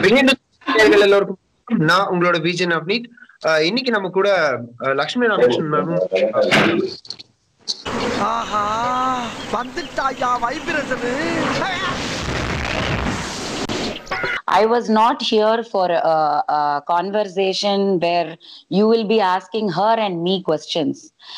நேயர்கள் எல்லோருக்கும் நான் உங்களோட விஜய் நவ்னீத் அஹ் இன்னைக்கு நம்ம கூட அஹ், லக்ஷ்மி ராமகிருஷ்ணன் மேம் ஆஹா வந்துட்டாயா vibration I was not here for a, a conversation where you will be asking her and me questions.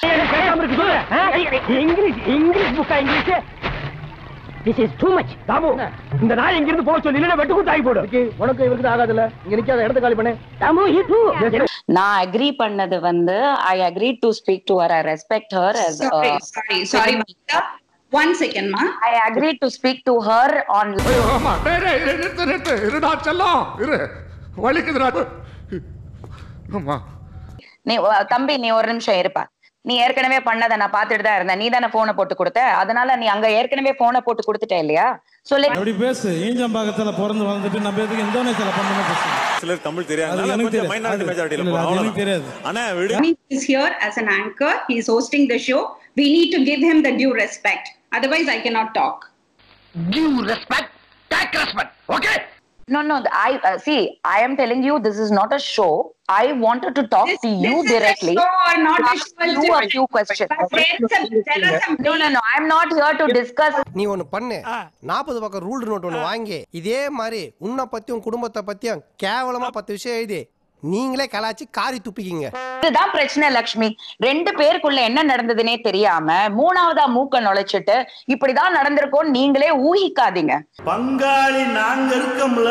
English English புக்கா English this is too much Dhamu இந்த நாய் இங்க இருந்து போக சொல்லி இல்லைன்னா வெட்டு குத்தாகி போடு உனக்கு இவருக்கு ஆகாதுல்ல இங்க நிக்காத இடத்த காலி பண்ணு தாமு யூ டூ நான் அக்ரி பண்ணது வந்து I agree to speak to her I respect her as Sorry, sorry, sorry, Mamita. One second, ma. I agree to speak to her on ஆமா டேய் டேய் இரு, நிறுத்து நிறுத்து இருடா செல்லம் இரு வலிக்குதுடா ஆமா நீ அஹ், தம்பி நீ ஒரு நிமிஷம் இருப்பா நீ ஏற்கனவே பண்ணதை நான் பார்த்துட்டு தான் இருந்தேன் நீ தானே போனை போட்டு கொடுத்த அதனால நீ அங்க ஏற்கனவே போனை போட்டு கொடுத்துட்ட இல்லையா சொல்லி அப்படி பேசு ஈஞ்சம்பாக்கத்துல பிறந்து வளர்ந்துட்டு நம்ம எதுக்கு இந்தோனேசியால பண்ணணும்னு பேசுறோம் சிலர் தமிழ் அது தெரியாது எனக்கு கொஞ்சம் தெரியாது. மைனாரிட்டி அது- மெஜாரிட்டியில இல்ல, அது போகலாம் எனக்கு தெரியாது. ஆனா விடு Amit is here as an anchor. He is hosting the show. We need to give him the due respect. Otherwise, I cannot talk. Due respect take respect okay No, no. I uh, see. I am telling you, this is not a show. I wanted to talk This, to you this directly. is a show or not a ask show. is you a different. few questions. But there's a, there are some No, no, no. I'm not here to discuss. நீ ஒண்ணு பண்ணு நாற்பது பக்கம் rule note ஒண்ணு வாங்கி இதே மாதிரி உன்னை பத்தியும் குடும்பத்தை பத்தியும் கேவலமா பத்து விஷயம் எழுதி நீங்களே கலாச்சி காரி துப்பிக்கிங்க இதுதான் பிரச்சனை லக்ஷ்மி ரெண்டு பேருக்குள்ள என்ன நடந்ததுனே தெரியாம மூணாவதா மூக்க நுழைச்சிட்டு இப்படிதான் நடந்திருக்கும் நீங்களே ஊகிக்காதீங்க பங்காளி நாங்க இருக்கோம்ல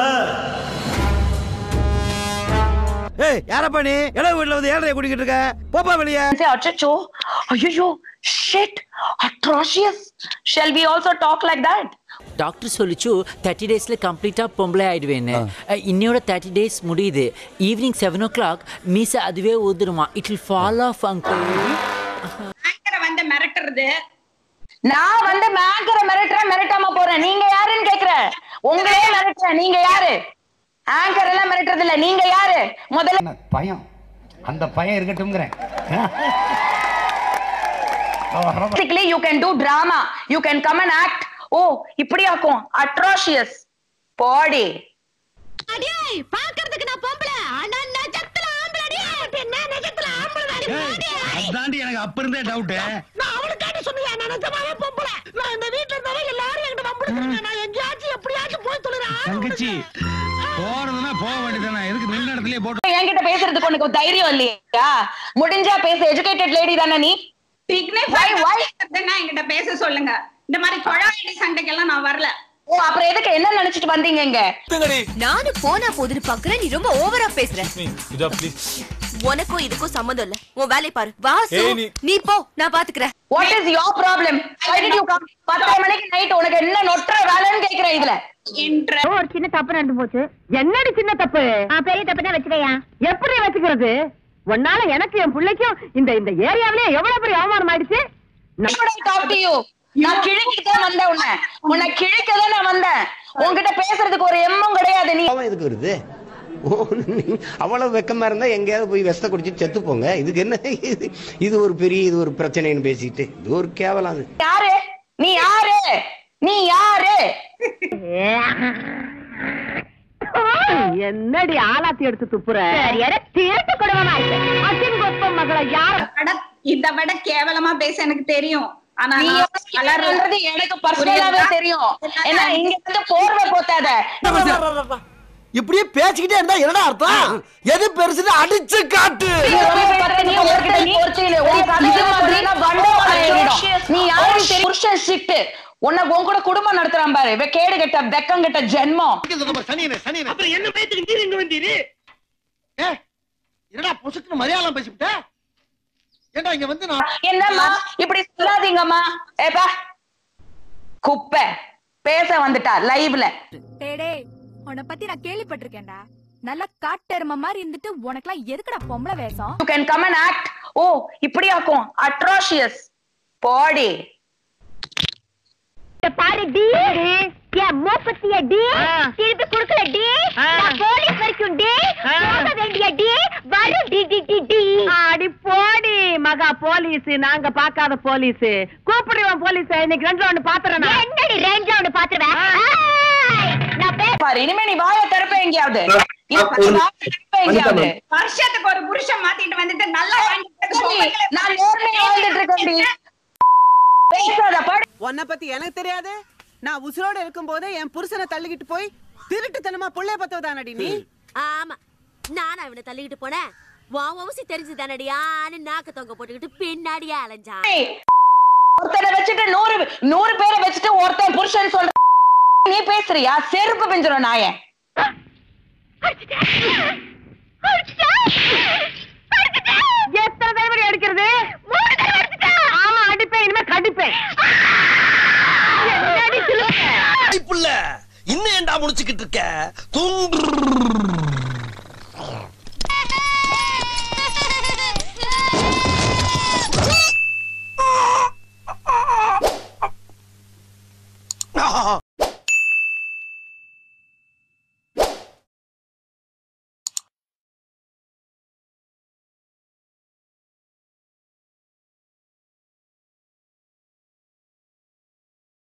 ஏய் யாரப்பா நீ இளவு வீட்டுல வந்து ஏழரை குடிக்கிட்டு இருக்க போப்பா வெளியே அச்சோ ஐயோ shit atrocious shall we also talk like that doctor சொல்லிச்சு தேர்ட்டி டேஸில் கம்ப்ளீட்டாக பொம்பளை ஆயிடுவேன்னு அஹ், இன்னையோட தேர்ட்டி டேஸ் முடியுது ஈவினிங் செவன் ஓ கிளாக் மீச அதுவே ஊதுருமா it will fall off uncle Anchor வந்து மிரட்டுறது நான் வந்து மேங்கரை மிரட்டுறேன் மிரட்டாம போறேன் நீங்க யாருன்னு கேக்குறேன் உங்களே மிரட்டுறேன் நீங்க யாரு ஆங்கர் எல்லாம் மிரட்டுறது இல்ல நீங்க யாரு முதல்ல பயம் அந்த பயம் இருக்கட்டும்ங்கிறேன் basically you can do drama you can come and act ஓ இப்படி ஆக்கும் atrocious பாடி பாக்குறதுக்கு நான் பொம்பளை ஆனா நெஜத்துல ஆம்பளடி என்ன நெஜத்துல ஆம்பளடி அதாண்டி எனக்கு அப்ப இருந்தே டவுட் நான் அவளுக்காண்டி சொன்னியா நான் நிஜமாவே பொம்பளை நான் இந்த வீட்ல இருந்தாலும் எல்லாரும் என்கிட்ட வம்பிடுறாங்க நான் எங்கேயாச்சும் எப்படியாச்சும் போய் தொழுறேன் தங்கச்சி போறதுன்னா போக வேண்டியதானே எதுக்கு நின்ன இடத்துலயே போட்டு என்கிட்ட பேசுறதுக்கு உனக்கு தைரியம் இல்லையா முடிஞ்சா பேச எஜுகேட்டட் லேடி தானே நீ Why, why? என்கிட்ட பேச சொல்லுங்க இந்த மாதிரி கொழாயடி சண்டைக்கெல்லாம் நான் வரல ஓ அப்புறம் எதுக்கு என்ன நினைச்சிட்டு வந்தீங்க இங்க நானும் போனா போதுன்னு பாக்குறேன் நீ ரொம்ப ஓவரா பேசுற உனக்கும் இதுக்கும் சம்மந்தம் இல்ல உன் வேலையை பாரு வாசு ஏய், நீ- நீ போ நான் பாத்துக்கிறேன் what is your problem why did you come பத்தரை மணிக்கு நைட் உனக்கு என்ன நொட்டுற வேலைன்னு கேக்குறேன் இதுல ஒரு சின்ன தப்பு நடந்து போச்சு என்னடி சின்ன தப்பு பெரிய தப்பு தான் வச்சுக்கையா எப்படி வச்சுக்கிறது உன்னால எனக்கு என் பிள்ளைக்கும் இந்த இந்த ஏரியாவிலே எவ்வளவு பெரிய அவமானம் ஆயிடுச்சு டாக் டு யூ நான் கிழக்கு தான் வந்தேன் உன்னை உன்னை கிழக்க தான் நான் வந்தேன் உன்கிட்ட பேசுறதுக்கு ஒரு எம்மம் கிடையாது நீ அவன் எதுக்கு வருது ஓ, நீ- அவ்வளவு வெக்கமா இருந்தா எங்கேயாவது போய் விஷத்தை குடிச்சிட்டு செத்து போங்க இதுக்கு என்ன இது இது ஒரு பெரிய இது ஒரு பிரச்சனைன்னு பேசிட்டு இது ஒரு கேவலம் அது யாரு நீ யாரு நீ யாரு என்னடி ஆலாத்தி எடுத்து துப்புற திருட்டு குடும்பமா இருக்கு அசின் கொப்பம் மகளை யார இத விட கேவலமா பேச எனக்கு தெரியும் ஆனா நீ நான் யோசிக்கிறது வளர்றது எனக்கு பர்சனலாவே தெரியும் ஏன்னா இங்க வந்து போர்வை போத்தாத இப்படியே பேசிக்கிட்டே இருந்தா என்னடா அர்த்தம் எது பெருசுன்னு அடிச்சு காட்டு நீ ரொம்ப பத்த, நீ ஒருத்தன் நீ ஒருத்தன் உன் கதை மாதிரிலாம் வண்டவாளம் ஏறிடும். நீ யாருன்னு தெரியும் புருஷன் சிட்டு உன்னை உன் கூட குடும்பம் நடத்துறான் பாரு இவ கேடு கெட்ட வெக்கம் கெட்ட ஜென்மம் சனியனே சனியனே அப்புறம் என்ன பயத்துக்கு நீர் இங்க வந்தீரு ஏ என்னடா பொசுக்குன்னு மலையாளம் பேசிவிட்ட ஏண்டா இங்க வந்து நான் என்னம்மா இப்படி சொல்லாதீங்கம்மா ஏப்பா குப்பை பேச வந்துட்டா லைவ்ல டேடே உன்னை பத்தி நான் கேள்விப்பட்டிருக்கேன்டா நல்லா காட்டெரும மாதிரி இருந்துட்டு உனக்குலாம் எதுக்குடா பொம்பளை வேஷம் you can come and act ஓ இப்படி ஆக்கும் அட்ராஷியஸ் பாடி பாரு டி என் மூப்பத்திய டி திருப்பி குடுக்கல டி நான் போலீஸ் வரைக்கும் டி போக வேண்டிய டி வரும் டி டி டி டி அடி போடி மகா போலீஸ் நாங்க பாக்காத போலீஸ் கூப்பிடுவோம் போலீஸ் இன்னைக்கு ரெண்டு ஒண்ணு பாத்துறேன் என்னடி ரேஞ்ச் ஒன்று பாத்துருவேன் நான் பேச பாரு இனிமே நீ வாய திறப்ப எங்கேயாவது நான் இனிமே ஒரு- வாயை திறப்ப எங்கேயாவது வருஷத்துக்கு ஒரு புருஷன் மாத்திட்டு வந்துட்டு நல்லா நான் நேர்மையா வாழ்ந்துட்டு இருக்கேன்டி பேசாத பாடு உன்னை பத்தி எனக்கு தெரியாது நான் உசுரோட இருக்கும் போதே என் புருஷனை தள்ளிக்கிட்டு போய் திருட்டுத்தனமா புள்ளைய பத்தவதானடி நீ ஆமா நானா இவனை தள்ளிக்கிட்டு போனேன் உன் வம்சி தெரிஞ்சுதானடியான்னு நாக்க தொங்க போட்டுக்கிட்டு பின்னாடியே அலைஞ்சான் ஒருத்தனை வச்சுட்டு நூறு நூறு பேரை வச்சுட்டு ஒருத்தன் புருஷன் சொல்ற நீ பேசுறியா செருப்பு பிஞ்சிரும் நாயன் எத்தனை தடவை அடிக்கிறது ஆமா அடிப்பேன் இனிமே கடிப்பேன் என்னடி சிலுவை? புள்ள இன்னும் ஏன்டா முடிச்சுக்கிட்டு இருக்க தூங்கு